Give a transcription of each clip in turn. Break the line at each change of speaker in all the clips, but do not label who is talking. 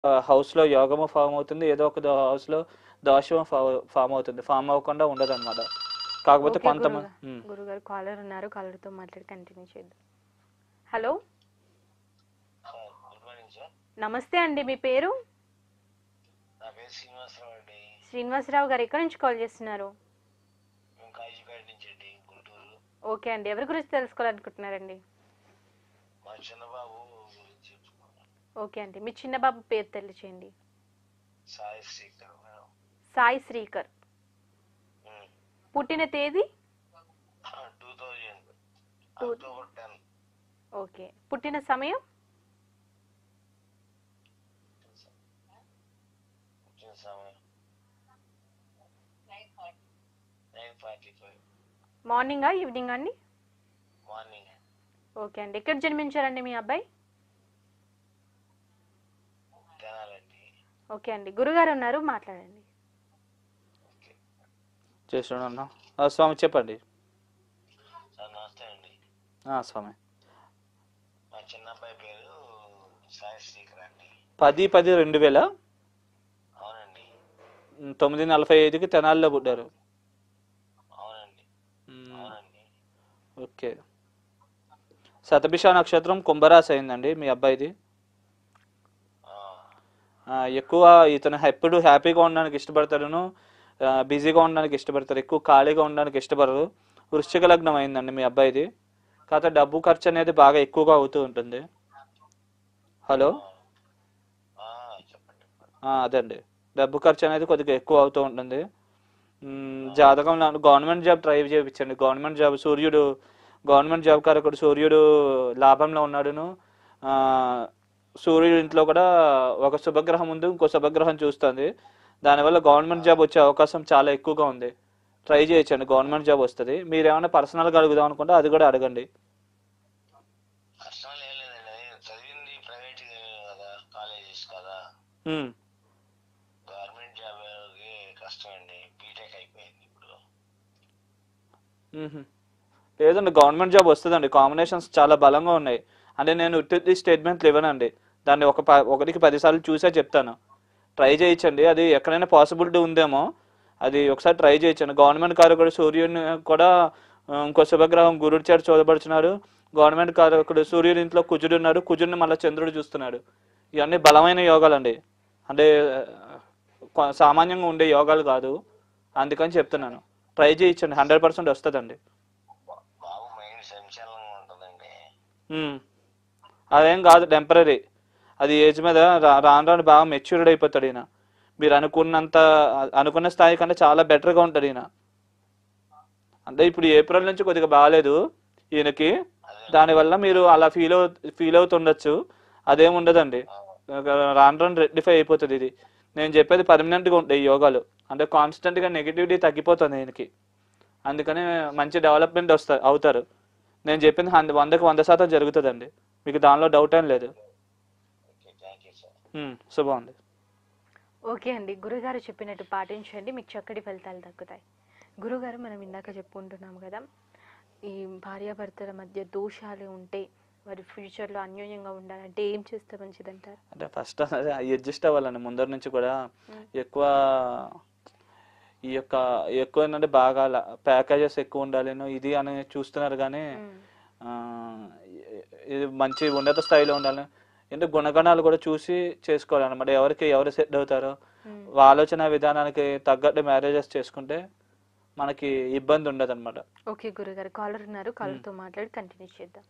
హౌస్లో యోగము ఫామ్ అవుతుంది ఏదో ఒక దో- హౌస్లో దోషము ఫా- ఫామ్ అవుతుంది ఫామ్ అవ్వకుండా ఉండదు అనమాట కాకపోతే
ఓకే,
కొంతమంది
గురువుగా- గురుగారు కాలర్ ఉన్నారు కాలర్తో మాట్లాడి కంటిన్యూ చేద్దాం హలో
గుడ్ మార్నింగ్ సార్
నమస్తే అండి మీ పేరు
నా పేరు శ్రీనివాసరావు అండి
శ్రీనివాసరావు గారు ఎక్కడి నుంచి కాల్ చేస్తున్నారు
మేము కాజీపేట నుంచి అండి గుంటూరు
ఓకే అండి ఎవరి గురించి తెలుసుకోవాలనుకుంటున్నారండి
మా చిన్నబాబు గురించి చెప్పుకున్నాం
ఓకే అండి మీ చిన్న బాబు పేరు తెలియచేయండి
సాయి శ్రీకర్ మేడం
సాయి శ్రీకర్ పుట్టిన తేదీ
two thousand
Two-
October ten
okay పుట్టిన సమయం
వచ్చిన సమయం నైన్ ఫార్టీ ఫైవ్
మార్నింగా ఈవినింగ్ అండి
మార్నింగ్
ఓకే అండి ఎక్కడ జన్మించారండి మీ అబ్బాయి
తినాలండి
ఓకే అండి గురుగారు ఉన్నారు మాట్లాడండి
ఓకే
చేస్తున్నాను ఆ, స్వామి చెప్పండి
సార్ నమస్తే అండి
ఆ, స్వామి
మా చిన్న అబ్బాయి పేరు సాయి శ్రీకర్ అండి
పది పది రెండు వేల
అవునండి
ఉమ్, తొమ్మిది నలభై ఐదుకి తెనాలిలో పుట్టారు
అవునండి
ఉమ్,
అవునండి
ఓకే శతభిష నక్షత్రం కుంభరాశి అయిందండి మీ అబ్బాయిది
ఆ,
ఆ, ఎక్కువ ఇతను ఎప్పుడు హ్యాపీగా ఉండడానికి ఇష్టపడతాడును ఆ, బిజీగా ఉండడానికి ఇష్టపడతారు ఎక్కువ ఖాళీగా ఉండడానికి ఇష్టపడరు వృశ్చిక లగ్నం అయిందండి మీ అబ్బాయిది కాకపోతే డబ్బు ఖర్చు అనేది బాగా ఎక్కువగా అవుతూ ఉంటుంది హలో
ఆ, చెప్పండి
ఆ, అదండి డబ్బు ఖర్చు అనేది కొద్దిగా ఎక్కువ అవుతూ ఉంటుంది మ్, జాతకంలో గవర్నమెంట్ జాబ్ ట్రై చేయించండి గవర్నమెంట్ జాబ్ సూర్యుడు గవర్నమెంట్ జాబ్ కారకుడు సూర్యుడు లాభంలో ఉన్నాడును ఆ, సూర్యుడు ఇంట్లో కూడా ఒక శుభగ్రహం ఉంది ఇంకో శుభగ్రహం చూస్తుంది దానివల్ల గవర్నమెంట్ జాబ్ వచ్చే అవకాశం చాలా ఎక్కువగా ఉంది ట్రై చేయొచ్చండి గవర్నమెంట్ జాబ్ వస్తుంది మీరు ఏమైనా పర్సనల్గా అడుగుదాం అనుకుంటే అది కూడా అడగండి
కష్టాలు ఏం లేదండి నేను చదివింది ప్రైవేట్ కదా కాలేజెస్ కదా
మ్,
గవర్నమెంట్ జాబ్ కష్టం అండి బీటెక్ అయిపోయింది ఇప్పుడు
మ్హూ. లేదండి గవర్నమెంట్ జాబ్ వస్తుందండి కాంబినేషన్స్ చాలా బలంగా ఉన్నాయి అంటే నేను ఉట్టి స్టేట్మెంట్లు ఇవ్వనండి దాన్ని ఒక ప- ఒకటికి పదిసార్లు చూసే చెప్తాను ట్రై చేయించండి అది ఎక్కడైనా పాసిబిలిటీ ఉందేమో అది ఒకసారి ట్రై చేయించండి గవర్నమెంట్ కారకుడు సూర్యుని కూడా ఆ, ఇంకో శుభగ్రహం గురుడు చేత చూడబడుచున్నాడు గవర్నమెంట్ కారకుడు సూర్యుడి ఇంట్లో కుజుడు ఉన్నాడు కుజుడిని మళ్ళీ చంద్రుడు చూస్తున్నాడు ఇవన్నీ బలమైన యోగాలండి అంటే ఆ, కొ- సామాన్యంగా ఉండే యోగాలు కాదు అందుకని చెప్తున్నాను ట్రై చేయించండి హండ్రెడ్ పర్సెంట్ వస్తుందండి
బా- బాబు మైండ్ సంచలనంగా ఉంటుందండి
మ్మ్. అదేం కాదు టెంపరీ అది ఏజ్ మీద రా- రాను రాను బాగా మెచ్యూర్డ్ అయిపోతాడు ఈయన మీరు అనుకున్నంత అనుకున్న స్థాయి కంటే చాలా బెటర్గా ఉంటాడు ఈయన అంటే ఇప్పుడు ఏప్రిల్ నుంచి కొద్దిగా బాగాలేదు ఈయనకి
అదే
దానివల్ల మీరు అలా ఫీల్ అవు ఫీల్ అవుతుండొచ్చు అదేం ఉండదండి రాను రాను రెక్టిఫై అయిపోతుంది ఇది నేను చెప్పేది పర్మనెంట్గా ఉంటాయి ఈ యోగాలు అంటే కాన్స్టెంట్గా నెగిటివిటీ తగ్గిపోతుంది ఈయనకి అందుకని మంచి డెవలప్మెంట్ వస్తా అవుతారు నేను చెప్పింది హంద వందకి వంద శాతం జరుగుతుందండి మీకు దానిలో డౌట్ ఏం లేదు
ఓకే థ్యాంక్ యూ సార్
ఉమ్, శుభం అండి
ఓకే అండి గురుగారు చెప్పినట్టు పాటించండి మీకు చక్కటి ఫలితాలు దక్కుతాయి గురుగారు మనం ఇందాక చెప్పుకుంటున్నాం కదా ఈ భార్యాభర్తల మధ్య దోషాలు ఉంటే వారి ఫ్యూచర్లో అన్యోన్యంగా ఉండాలంటే ఏం చేస్తే మంచిదంటారు
అంటే ఫస్ట్ అడ్జస్ట్ అవ్వాలండి ముందర నుంచి కూడా
మ్మ్.
ఎక్కువ ఈ యొక్క ఎక్కువ ఏంటంటే బాగా ప్యాకేజెస్ ఎక్కువ ఉండాలి ఇది అని చూస్తున్నారు కానీ
మ్మ్.
ఆ, ఇది మంచి ఉన్నత స్థాయిలో ఉండాలి అంటే గుణగణాలు కూడా చూసి చేసుకోవాలన్నమాట ఎవరికి ఎవరు సెట్ అవుతారో
మ్మ్.
ఆలోచన విధానానికి తగ్గట్టు మ్యారేజెస్ చేసుకుంటే మనకి ఇబ్బంది ఉండదు అనమాట
ఓకే గురుగారు కాలర్ ఉన్నారు కాలర్తో మాట్లాడి కంటిన్యూ చేద్దాం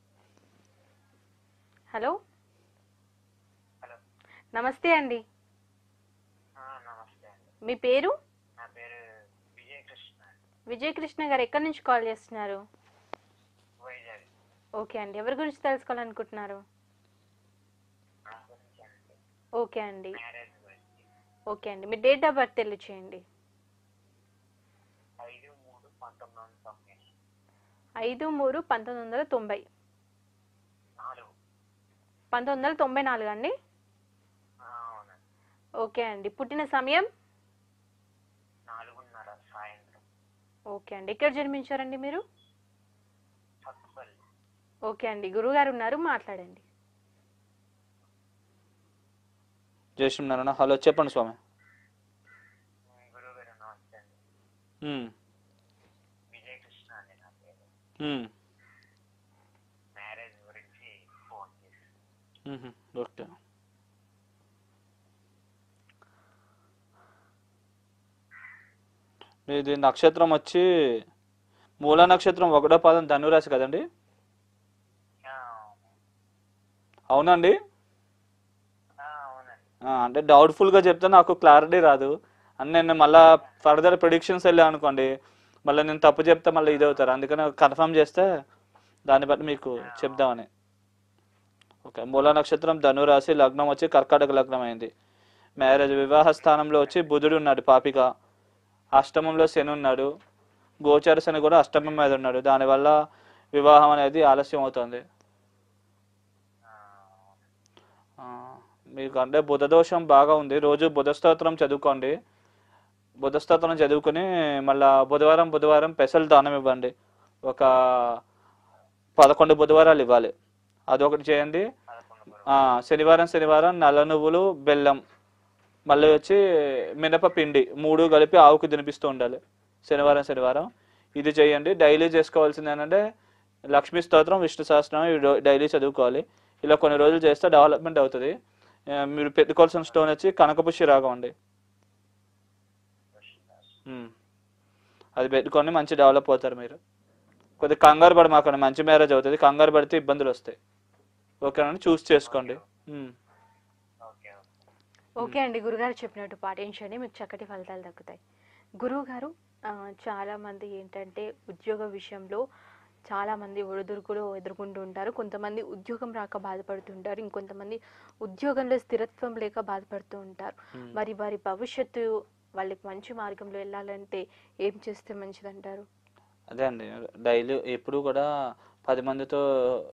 హలో
హలో
నమస్తే అండి
నమస్తే అండి
మీ పేరు
నా పేరు విజయకృష్ణ
విజయకృష్ణ గారు ఎక్కడి నుంచి కాల్ చేస్తున్నారు
వైజాగ్
ఓకే అండి ఎవరి గురించి తెలుసుకోవాలనుకుంటున్నారు
నా గురించి అండి
ఓకే అండి
మ్యారేజ్ గురించి
ఓకే అండి మీ డేట్ ఆఫ్ బర్త్ తెలియచేయండి
ఐదు మూడు పంతొమ్మిది వందల తొంభై
ఐదు మూడు పంతొమ్మిది వందల తొంభై
నాలుగు
పంతొమ్మిది వందల తొంభై నాలుగు అండి
అవునండి
ఓకే అండి పుట్టిన సమయం
నాలుగున్నర సాయంత్రం
ఓకే అండి ఎక్కడ జన్మించారండి మీరు
పట్టుపల్లి
ఓకే అండి గురుగారు ఉన్నారు మాట్లాడండి
జై శ్రీనారాయణ హలో చెప్పండి స్వామి
గురువు గారు నమస్తే అండి
ఉమ్,
విజయ్ కృష్ణ అండి నా పేరు
ఉమ్,
మ్యారేజ్ గురించి ఫోన్ చేసి
ఉహు, ఓకే మీది నక్షత్రం వచ్చి మూల నక్షత్రం ఒకటో పాదం ధనురాశి కదండి అవునండి
అవునండి
ఆ, అంటే డౌట్ఫుల్గా చెప్తే నాకు క్లారిటీ రాదు అని నేను మళ్ళా ఫర్దర్ ప్రిడిక్షన్స్ వెళ్ళా అనుకోండి మళ్ళీ నేను తప్పు చెప్తే మళ్ళీ ఇది అవుతారు అందుకని కన్ఫర్మ్ చేస్తే దాన్ని బట్టి మీకు చెప్దామని ఓకే మూల నక్షత్రం ధనురాశి లగ్నం వచ్చి కర్కాటక లగ్నం అయింది మ్యారేజ్ వివాహ స్థానంలో వచ్చి బుధుడు ఉన్నాడు పాపిక అష్టమంలో శని ఉన్నాడు గోచార శని కూడా అష్టమం మీద ఉన్నాడు దానివల్ల వివాహం అనేది ఆలస్యం అవుతుంది ఆ, మీకు అంటే బుధ దోషం బాగా ఉంది రోజు బుధ స్తోత్రం చదువుకోండి బుధ స్తోత్రం చదువుకుని మళ్ళా బుధవారం బుధవారం పెసలు దానం ఇవ్వండి ఒక పదకొండు బుధవారాలు ఇవ్వాలి అదొకటి చేయండి
పదకొండు గురువు
ఆ, శనివారం శనివారం నల్ల నువ్వులు బెల్లం మళ్ళీ వచ్చి మినప పిండి మూడు కలిపి ఆవుకు తినిపిస్తూ ఉండాలి శనివారం శనివారం ఇది చేయండి డైలీ చేసుకోవాల్సింది ఏంటంటే లక్ష్మీ స్తోత్రం విష్ణు సహస్రం ఇవి డో- డైలీ చదువుకోవాలి ఇలా కొన్ని రోజులు చేస్తే డెవలప్మెంట్ అవుతుంది ఆ, మీరు పెట్టుకోవాల్సిన స్టోన్ వచ్చి కనకపుష్య రాగం అండి ఉమ్. అది పెట్టుకొని మంచి డెవలప్ అవుతారు మీరు కొద్దిగా కంగారు పడి మాకండి మంచి మ్యారేజ్ అవుతుంది కంగారు పడితే ఇబ్బందులు వస్తాయి ఓకేనండి చూస్ చేసుకోండి ఉమ్.
ఓకే ఓకే
ఓకే అండి గురుగారు చెప్పినట్టు పాటించండి మీకు చక్కటి ఫలితాలు దక్కుతాయి గురువుగారు ఆ, చాలా మంది ఏంటంటే ఉద్యోగ విషయంలో చాలా మంది ఒడిదుడుకులు ఎదుర్కొంటూ ఉంటారు కొంతమంది ఉద్యోగం రాక బాధపడుతుంటారు ఇంకొంతమంది ఉద్యోగంలో స్థిరత్వం లేక బాధపడుతూ ఉంటారు
ఉమ్.
మరి వారి భవిష్యత్తు వాళ్ళకి మంచి మార్గంలో వెళ్ళాలంటే ఏం చేస్తే మంచిదంటారు
అదే అండి డైలీ ఎప్పుడు కూడా పది మందితో